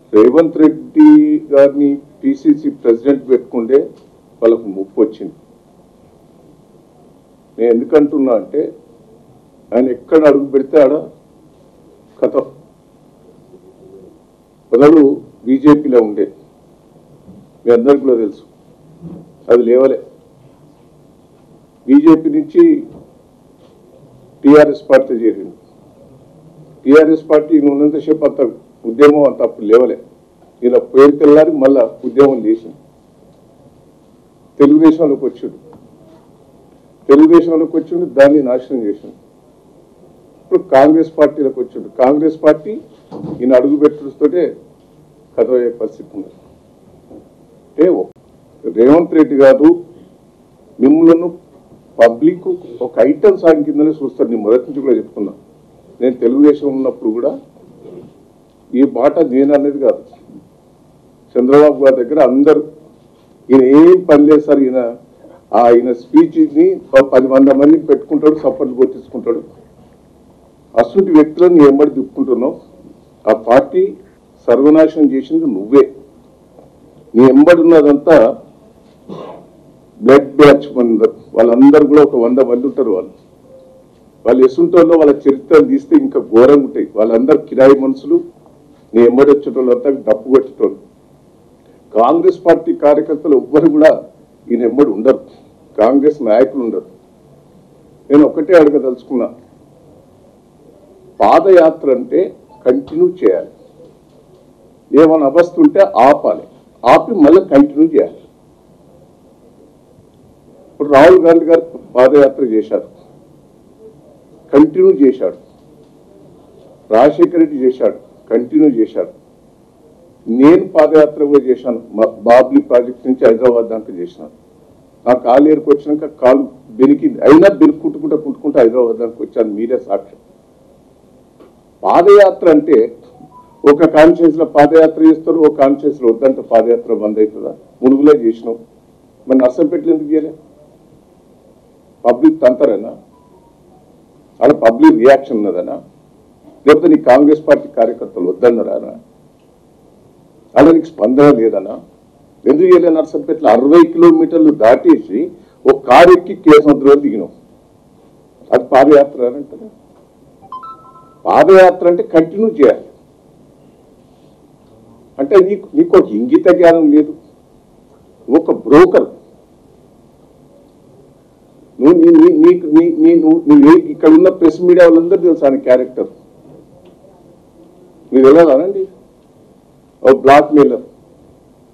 రేవంత్ రెడ్డి గారిని PCC president పెట్టుకుంటే వాళ్ళకు ముప్పు వచ్చింది నేను ఎందుకంటున్నా అంటే ఆయన ఎక్కడ అడుగు పెడితే ఆడ కథ మొదలు బీజేపీలో ఉండే మీ అందరికి కూడా తెలుసు అది లేవలే బీజేపీ నుంచి టీఆర్ఎస్ పార్టీ చేరింది టీఆర్ఎస్ పార్టీ ఈయన ఉన్నంతసేపు అంత ఉద్యమం అంత అప్పుడు లేవలే ఈయన పేరు తెల్లారి మళ్ళా ఉద్యమం చేసింది తెలుగుదేశంలోకి వచ్చిండు తెలుగుదేశంలోకి వచ్చిండు దాన్ని నాశనం చేసిండు ఇప్పుడు కాంగ్రెస్ పార్టీలోకి వచ్చిండు కాంగ్రెస్ పార్టీ ఈయన అడుగు పెట్టుతోటే కథ అయ్యే పరిస్థితి ఉంది అంటే రేవంత్ రెడ్డి గారు మిమ్మల్ని పబ్లిక్ ఒక ఐటమ్ సాంగ్ కిందనే చూస్తారు నేను మొదటి నుంచి కూడా చెప్తున్నా నేను తెలుగుదేశం ఉన్నప్పుడు కూడా ఈ మాట నేను అనేది కాదు చంద్రబాబు గారి దగ్గర అందరూ ఈయన ఏం పని లేదు సార్ ఈయన ఆయన స్పీచ్ని పది వంద మందిని పెట్టుకుంటాడు సపోర్ట్ కొట్టించుకుంటాడు అటువంటి వ్యక్తులను నీ ఎంబడి తిప్పుకుంటున్నావు ఆ పార్టీ సర్వనాశనం చేసింది నువ్వే నీ ఎంబడి ఉన్నదంతా బ్లడ్ బ్యాచ్ మంది వాళ్ళందరూ కూడా ఒక వంద మంది ఉంటారు వాళ్ళు వాళ్ళు ఎసుంటోళ్ళు వాళ్ళ చరిత్రలు తీస్తే ఇంకా ఘోరంగా ఉంటాయి వాళ్ళందరూ కిరాయి మనుషులు నీ ఎంబడి వచ్చేటోళ్ళంతా డప్పు కొట్టేటోళ్ళు కాంగ్రెస్ పార్టీ కార్యకర్తలు ఎవ్వరు కూడా ఈయన ఎంబడి ఉండరు కాంగ్రెస్ నాయకులు ఉండరు నేను ఒకటే అడగదలుచుకున్నా పాదయాత్ర అంటే కంటిన్యూ చేయాలి ఏమైనా అవస్థ ఉంటే ఆపాలి ఆపి మళ్ళీ కంటిన్యూ చేయాలి ఇప్పుడు రాహుల్ గాంధీ గారు పాదయాత్ర చేశారు కంటిన్యూ చేశాడు రాజశేఖర రెడ్డి చేశాడు కంటిన్యూ చేశాడు నేను పాదయాత్ర కూడా చేశాను మా బాబ్లీ ప్రాజెక్ట్ నుంచి హైదరాబాద్ దాకా చేసినాను నా కాలు ఏరుకు వచ్చినాక కాలు బెనికింది అయినా బెనుక్కుంటుకుంటా కుంటుకుంటా హైదరాబాద్ దానికి వచ్చాను మీరే సాక్ష్యం పాదయాత్ర అంటే ఒక కాన్షియస్ లో పాదయాత్ర చేస్తారు ఒక కాన్షియస్ లో వద్దంటే పాదయాత్ర బంద్ అవుతుందా మునుగులే చేసినావు మరి నర్సంపేటలు ఎందుకు చేయలే పబ్లిక్ తంతరేనా అలా పబ్లిక్ రియాక్షన్ ఉన్నదనా లేకపోతే నీ కాంగ్రెస్ పార్టీ కార్యకర్తలు వద్దన్నారా అలా నీకు స్పందన లేదనా ఎందుకు చేయలే నర్సంపేటలో అరవై కిలోమీటర్లు దాటేసి ఒక కారు ఎక్కి కేసముద్రంలో దిగినాం అది పాదయాత్ర అని అంటారు పాదయాత్ర అంటే కంటిన్యూ చేయాలి అంటే నీకు నీకు ఒక ఇంగిత జ్ఞానం లేదు నువ్వు ఒక బ్రోకర్ నువ్వు నీ నీ నీకు నీ నీ నువ్వు నువ్వు ఏ- ఇక్కడ ఉన్న ప్రెస్ మీడియా వాళ్ళందరూ తెలుసు ఆయన క్యారెక్టర్ మీరు వెళ్ళాలండి ఓ బ్లాక్ మెయిలర్